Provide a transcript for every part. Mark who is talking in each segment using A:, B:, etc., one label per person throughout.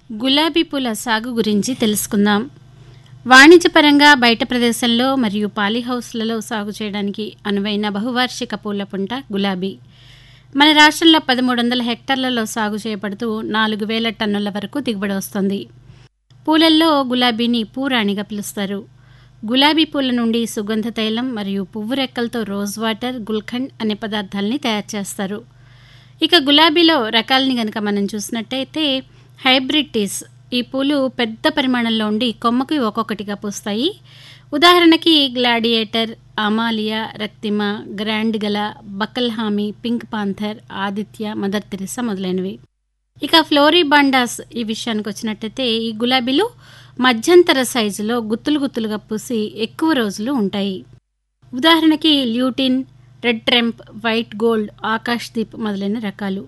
A: గులాబీ పూల సాగు గురించి తెలుసుకుందాం వాణిజ్యపరంగా బయట ప్రదేశంలో మరియు పాలీహౌస్లలో సాగు చేయడానికి అనువైన బహువార్షిక పూల పుంట గులాబీ మన రాష్ట్రంలో పదమూడు వందల హెక్టార్లలో సాగు చేయబడుతూ నాలుగు వేల టన్నుల వరకు దిగుబడి వస్తుంది పూలల్లో గులాబీని పూరాణిగా పిలుస్తారు గులాబీ పూల నుండి సుగంధ తైలం మరియు పువ్వు రెక్కలతో రోజ్ వాటర్ గుల్ఖండ్ అనే పదార్థాలని తయారు చేస్తారు ఇక గులాబీలో రకాలని కనుక మనం చూసినట్టయితే హైబ్రిడ్ టీస్ ఈ పూలు పెద్ద పరిమాణంలో ఉండి కొమ్మకి ఒక్కొక్కటిగా పూస్తాయి ఉదాహరణకి గ్లాడియేటర్ అమాలియా రక్తిమ గ్రాండ్ గల బకల్హామీ pink panther Aditya mother Teresa మొదలైనవి ఇక ఫ్లోరిబాండాస్ ఈ విషయానికి వచ్చినట్టయితే ఈ గులాబీలు మధ్యంతర సైజులో గుత్తులు గుత్తులుగా పూసి ఎక్కువ రోజులు ఉంటాయి ఉదాహరణకి ల్యూటిన్ రెడ్ ట్రెంప్ వైట్ గోల్డ్ ఆకాష్ దీప్ మొదలైన రకాలు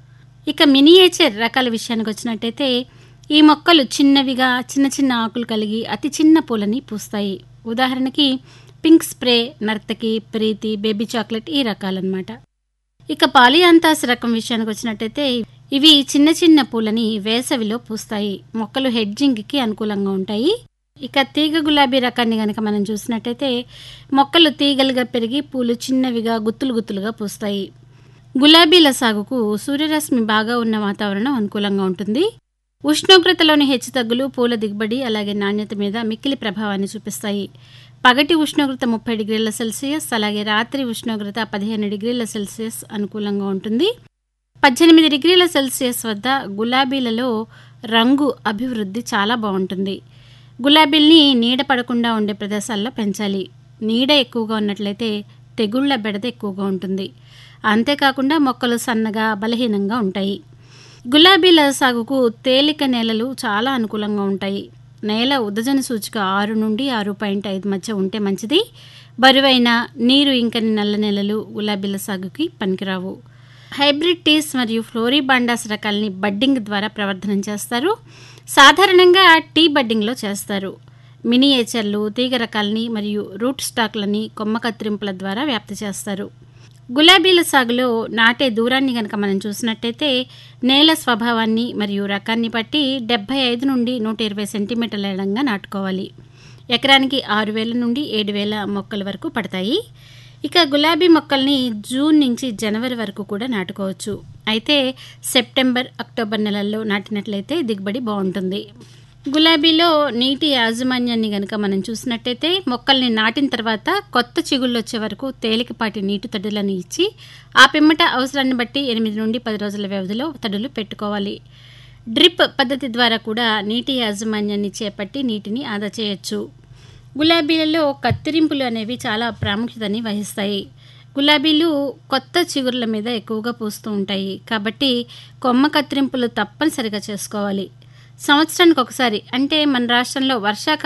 A: ఇక మినియేచర్ రకాల విషయానికి వచ్చినట్టయితే ఈ మొక్కలు చిన్నవిగా చిన్న చిన్న ఆకులు కలిగి అతి చిన్న పూలని పూస్తాయి ఉదాహరణకి pink spray Nartaki Preeti baby chocolate ఈ రకాలన్నమాట ఇక పాలియాంతాస్ రకం విషయానికి వచ్చినట్టయితే ఇవి చిన్న చిన్న పూలని వేసవిలో పూస్తాయి మొక్కలు హెడ్జింగ్కి అనుకూలంగా ఉంటాయి ఇక తీగ గులాబీ రకాన్ని గనక మనం చూసినట్టయితే మొక్కలు తీగలుగా పెరిగి పూలు చిన్నవిగా గుత్తులు గుత్తులుగా పూస్తాయి గులాబీల సాగుకు సూర్యరశ్మి బాగా ఉన్న వాతావరణం అనుకూలంగా ఉంటుంది ఉష్ణోగ్రతలోని హెచ్చుతగ్గులు పూల దిగుబడి అలాగే నాణ్యత మీద మిక్కిలి ప్రభావాన్ని చూపిస్తాయి పగటి ఉష్ణోగ్రత ముప్పై డిగ్రీల సెల్సియస్ అలాగే రాత్రి ఉష్ణోగ్రత పదిహేను డిగ్రీల సెల్సియస్ అనుకూలంగా ఉంటుంది పద్దెనిమిది డిగ్రీల సెల్సియస్ వద్ద గులాబీలలో రంగు అభివృద్ధి చాలా బాగుంటుంది గులాబీల్ని నీడ పడకుండా ఉండే ప్రదేశాల్లో పెంచాలి నీడ ఎక్కువగా ఉన్నట్లయితే తెగుళ్ల బెడద ఎక్కువగా ఉంటుంది అంతేకాకుండా మొక్కలు సన్నగా బలహీనంగా ఉంటాయి గులాబీల సాగుకు తేలిక నేలలు చాలా అనుకూలంగా ఉంటాయి నేల ఉదజన సూచిక ఆరు నుండి ఆరు పాయింట్ ఐదు మధ్య ఉంటే మంచిది బరువైన నీరు ఇంకని నల్ల నేలలు గులాబీల సాగుకి పనికిరావు హైబ్రిడ్ టీస్ మరియు ఫ్లోరిబాండాస్ రకాలని బడ్డింగ్ ద్వారా ప్రవర్ధనం చేస్తారు సాధారణంగా టీ బడ్డింగ్లో చేస్తారు మినియేచర్లు తీగ రకాలని మరియు రూట్ స్టాక్లని కొమ్మ కత్తిరింపుల ద్వారా వ్యాప్తి చేస్తారు గులాబీల సాగులో నాటే దూరాన్ని కనుక మనం చూసినట్టయితే నేల స్వభావాన్ని మరియు రకాన్ని బట్టి డెబ్బై ఐదు నుండి నూట ఇరవై సెంటీమీటర్ల ఎడంగా నాటుకోవాలి ఎకరానికి ఆరు వేల నుండి ఏడు వేల మొక్కల వరకు పడతాయి ఇక గులాబీ మొక్కల్ని జూన్ నుంచి జనవరి వరకు కూడా నాటుకోవచ్చు అయితే సెప్టెంబర్ అక్టోబర్ నెలల్లో నాటినట్లయితే దిగుబడి బాగుంటుంది గులాబీలో నీటి యాజమాన్యాన్ని గనక మనం చూసినట్టయితే మొక్కల్ని నాటిన తర్వాత కొత్త చిగుళ్ళు వచ్చే వరకు తేలికపాటి నీటి తడులను ఇచ్చి ఆ పిమ్మట అవసరాన్ని బట్టి ఎనిమిది నుండి పది రోజుల వ్యవధిలో తడులు పెట్టుకోవాలి డ్రిప్ పద్ధతి ద్వారా కూడా నీటి యాజమాన్యాన్ని చేపట్టి నీటిని ఆదా చేయొచ్చు గులాబీలలో కత్తిరింపులు అనేవి చాలా ప్రాముఖ్యతని వహిస్తాయి గులాబీలు కొత్త చిగుర్ల మీద ఎక్కువగా పూస్తూ ఉంటాయి కాబట్టి కొమ్మ కత్తిరింపులు తప్పనిసరిగా చేసుకోవాలి సంవత్సరానికి ఒకసారి అంటే మన రాష్ట్రంలో వర్షాకాలం